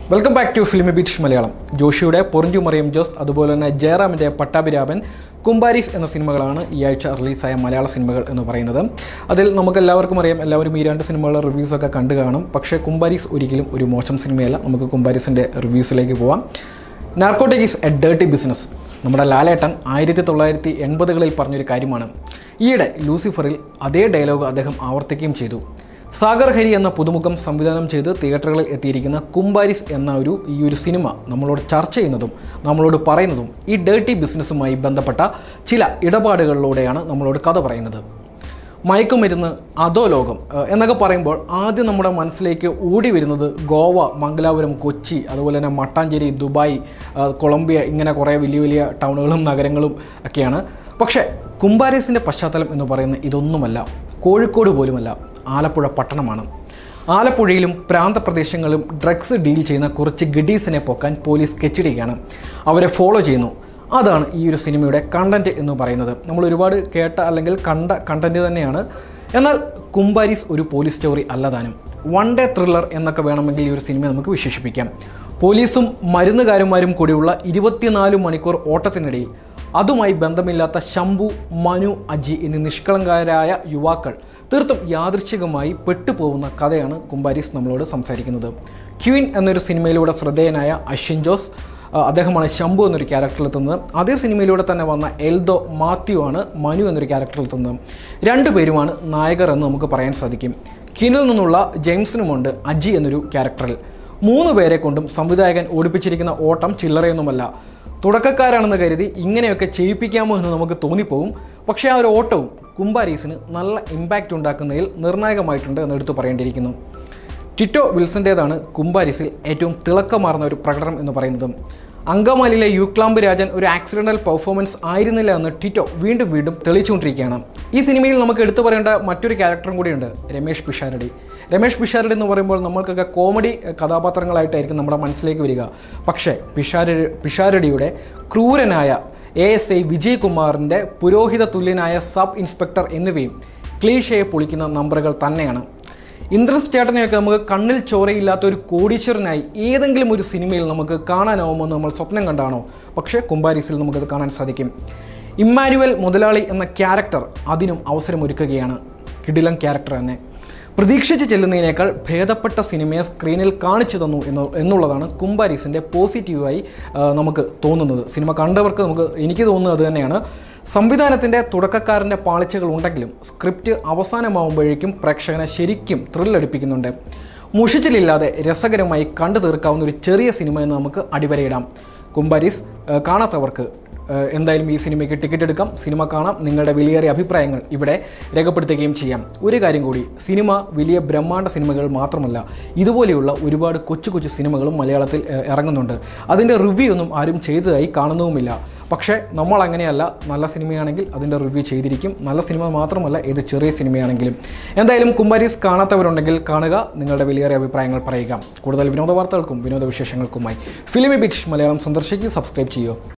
welcome back to filmy beach Malayalam ജോഷിയുടെ പൊറിഞ്ചു മറിയം ജോസ് അതുപോലെ തന്നെ ജയറാമിൻ്റെ പട്ടാഭിരാമൻ കുംബാരിസ് എന്ന സിനിമകളാണ് ഈ ആഴ്ച റിലീസായ മലയാള സിനിമകൾ എന്ന് പറയുന്നത് അതിൽ നമുക്ക് എല്ലാവർക്കും അറിയാം എല്ലാവരും ഈ രണ്ട് സിനിമകളുടെ റിവ്യൂസൊക്കെ കണ്ടു കാണും പക്ഷേ കുംബാരിസ് ഒരിക്കലും ഒരു മോശം സിനിമയല്ല നമുക്ക് കുംബാരിസിൻ്റെ റിവ്യൂസിലേക്ക് പോവാം narcotic is a dirty business നമ്മുടെ ലാലേട്ടൻ ആയിരത്തി തൊള്ളായിരത്തി എൺപതുകളിൽ പറഞ്ഞൊരു കാര്യമാണ് ഈയിടെ ലൂസിഫറിൽ അതേ ഡയലോഗ് അദ്ദേഹം ആവർത്തിക്കുകയും ചെയ്തു സാഗർ ഹരി എന്ന പുതുമുഖം സംവിധാനം ചെയ്ത് തിയേറ്ററുകളിൽ എത്തിയിരിക്കുന്ന കുംബാരിസ് എന്ന ഒരു ഈ ഒരു സിനിമ നമ്മളോട് ചർച്ച ചെയ്യുന്നതും നമ്മളോട് പറയുന്നതും ഈ ഡേർട്ടി ബിസിനസ്സുമായി ബന്ധപ്പെട്ട ചില ഇടപാടുകളിലൂടെയാണ് നമ്മളോട് കഥ പറയുന്നത് മയക്കുമരുന്ന് അതോ ലോകം ഏഹ് എന്നൊക്കെ പറയുമ്പോൾ ആദ്യം നമ്മുടെ മനസ്സിലേക്ക് ഓടി വരുന്നത് ഗോവ മംഗലാപുരം കൊച്ചി അതുപോലെ തന്നെ മട്ടാഞ്ചേരി ദുബായ് ഏഹ് കൊളംബിയ ഇങ്ങനെ കുറേ വലിയ വലിയ ടൗണുകളും നഗരങ്ങളും ഒക്കെയാണ് പക്ഷേ കുംബാരീസിൻ്റെ പശ്ചാത്തലം എന്ന് പറയുന്നത് ഇതൊന്നുമല്ല കോഴിക്കോട് പോലുമല്ല ആലപ്പുഴ പട്ടണമാണ് ആലപ്പുഴയിലും പ്രാന്തപ്രദേശങ്ങളിലും ഡ്രഗ്സ് ഡീൽ ചെയ്യുന്ന കുറച്ച് ഗഡീസിനെ പൊക്കാൻ പോലീസ് കെച്ചിടിക്കുകയാണ് അവരെ ഫോളോ ചെയ്യുന്നു അതാണ് ഈ ഒരു സിനിമയുടെ കണ്ടന്റ് എന്ന് പറയുന്നത് നമ്മൾ ഒരുപാട് കേട്ട അല്ലെങ്കിൽ കണ്ട കണ്ടന്റ് തന്നെയാണ് എന്നാൽ കുംബാരീസ് ഒരു പോലീസ് സ്റ്റോറി അല്ലതാനും വൺ ഡേ ത്രില്ലർ എന്നൊക്കെ വേണമെങ്കിൽ ഈ ഒരു സിനിമ നമുക്ക് വിശേഷിപ്പിക്കാം പോലീസും മരുന്നുകാരന്മാരും കൂടിയുള്ള ഇരുപത്തിനാല് മണിക്കൂർ ഓട്ടത്തിനിടയിൽ അതുമായി ബന്ധമില്ലാത്ത ശംഭു മനു അജി എന്നീ നിഷ്കളങ്കരായ യുവാക്കൾ തീർത്തും യാദൃച്ഛികമായി പെട്ടുപോകുന്ന കഥയാണ് കുംബാരീസ് നമ്മളോട് സംസാരിക്കുന്നത് ക്വീൻ എന്നൊരു സിനിമയിലൂടെ ശ്രദ്ധേയനായ അശ്വിൻ ജോസ് ആ, അദ്ദേഹമാണ് ശംഭു എന്നൊരു ക്യാരക്ടറിൽ എത്തുന്നത് അതേ സിനിമയിലൂടെ തന്നെ വന്ന എൽദോ മാത്യു ആണ് മനു എന്നൊരു ക്യാരക്ടറിൽ എത്തുന്നത് രണ്ടുപേരുമാണ് നായകർ എന്ന് നമുക്ക് പറയാൻ സാധിക്കും ക്വീനിൽ നിന്നുള്ള ജെയിംസിനുമുണ്ട് അജി എന്നൊരു ക്യാരക്ടറിൽ മൂന്ന് പേരെ കൊണ്ടും സംവിധായകൻ ഓടിപ്പിച്ചിരിക്കുന്ന ഓട്ടം ചില്ലറയൊന്നുമല്ല തുടക്കക്കാരാണെന്ന് കരുതി ഇങ്ങനെയൊക്കെ ചെയ്യിപ്പിക്കാമോ എന്ന് നമുക്ക് തോന്നിപ്പോവും പക്ഷേ ആ ഒരു ഓട്ടവും കുംബാരീസിന് നല്ല ഇമ്പാക്റ്റ് ഉണ്ടാക്കുന്നതിൽ നിർണായകമായിട്ടുണ്ട് എന്ന് എടുത്തു പറയേണ്ടിയിരിക്കുന്നു ടിറ്റോ വിൽസൻ്റേതാണ് കുംബാരിസിൽ ഏറ്റവും തിളക്കമാർന്ന ഒരു പ്രകടനം എന്ന് പറയുന്നത് അങ്കമാലിയിലെ യുക്ലാംബ് രാജൻ ഒരു ആക്സിഡൻ്റൽ പെർഫോമൻസ് ആയിരുന്നില്ല എന്ന് ടിറ്റോ വീണ്ടും വീണ്ടും തെളിയിച്ചുകൊണ്ടിരിക്കുകയാണ് ഈ സിനിമയിൽ നമുക്ക് എടുത്തു പറയേണ്ട മറ്റൊരു ക്യാരക്ടറും കൂടിയുണ്ട് രമേഷ് പിഷാരടി രമേഷ് പിഷാരടി എന്ന് പറയുമ്പോൾ നമ്മൾക്കൊക്കെ കോമഡി കഥാപാത്രങ്ങളായിട്ടായിരിക്കും നമ്മുടെ മനസ്സിലേക്ക് വരിക പക്ഷേ പിഷാര പിഷാരടിയുടെ ക്രൂരനായ എ എസ് ഐ വിജയ് കുമാറിൻ്റെ പുരോഹിത തുല്യനായ സബ് ഇൻസ്പെക്ടർ എന്നിവയും ക്ലീഷയെ പൊളിക്കുന്ന നമ്പറുകൾ തന്നെയാണ് ഇന്ദ്രൻസ് ചേട്ടനെയൊക്കെ നമുക്ക് കണ്ണിൽ ചോരയില്ലാത്ത ഒരു കോടീശ്വരനായി ഏതെങ്കിലും ഒരു സിനിമയിൽ നമുക്ക് കാണാനാവുമെന്ന് നമ്മൾ സ്വപ്നം കണ്ടാണോ പക്ഷേ കുംബാരീസിൽ നമുക്കത് കാണാൻ സാധിക്കും ഇമ്മാനുവൽ മുതലാളി എന്ന ക്യാരക്ടർ അതിനും അവസരമൊരുക്കുകയാണ് കിടിലൻ ക്യാരക്ടർ തന്നെ പ്രതീക്ഷിച്ച് ചെല്ലുന്നതിനേക്കാൾ ഭേദപ്പെട്ട സിനിമയെ സ്ക്രീനിൽ കാണിച്ചു തന്നു എന്ന് എന്നുള്ളതാണ് കുംബാരീസിൻ്റെ പോസിറ്റീവായി ആ, നമുക്ക് തോന്നുന്നത് സിനിമ കണ്ടവർക്ക് നമുക്ക് എനിക്ക് തോന്നുന്നത് അത് തന്നെയാണ് സംവിധാനത്തിൻ്റെ തുടക്കക്കാരൻ്റെ പാളിച്ചകൾ ഉണ്ടെങ്കിലും സ്ക്രിപ്റ്റ് അവസാനമാകുമ്പോഴേക്കും പ്രേക്ഷകനെ ശരിക്കും ത്രില്ലടിപ്പിക്കുന്നുണ്ട് മുഷിച്ചിലില്ലാതെ രസകരമായി കണ്ടു തീർക്കാവുന്ന ഒരു ചെറിയ സിനിമ എന്ന് നമുക്ക് അടിവരയിടാം കുംബാരീസ് ആ, കാണാത്തവർക്ക് ഏഹ് എന്തായാലും ഈ സിനിമയ്ക്ക് ടിക്കറ്റ് എടുക്കാം സിനിമ കാണാം നിങ്ങളുടെ വിലയേറിയ അഭിപ്രായങ്ങൾ ഇവിടെ രേഖപ്പെടുത്തുകയും ചെയ്യാം ഒരു കാര്യം കൂടി സിനിമ വലിയ ബ്രഹ്മാണ്ഡ സിനിമകൾ മാത്രമല്ല ഇതുപോലെയുള്ള ഒരുപാട് കൊച്ചു കൊച്ചു സിനിമകളും മലയാളത്തിൽ ഏഹ് ഇറങ്ങുന്നുണ്ട് അതിൻ്റെ റിവ്യൂ ഒന്നും ആരും ചെയ്തതായി കാണുന്നതുമില്ല പക്ഷേ നമ്മൾ അങ്ങനെയല്ല നല്ല സിനിമയാണെങ്കിൽ അതിൻ്റെ റിവ്യൂ ചെയ്തിരിക്കും നല്ല സിനിമ മാത്രമല്ല ഏത് ചെറിയ സിനിമയാണെങ്കിലും എന്തായാലും കുംബാരീസ് കാണാത്തവരുണ്ടെങ്കിൽ കാണുക നിങ്ങളുടെ വിലയേറിയ അഭിപ്രായങ്ങൾ പറയുക കൂടുതൽ വിനോദ വാർത്തകൾക്കും വിനോദ വിശേഷങ്ങൾക്കുമായി ഫിലിമി ബിറ്റ് മലയാളം സന്ദർശിക്കുക സബ്സ്ക്രൈബ് ചെയ്യുക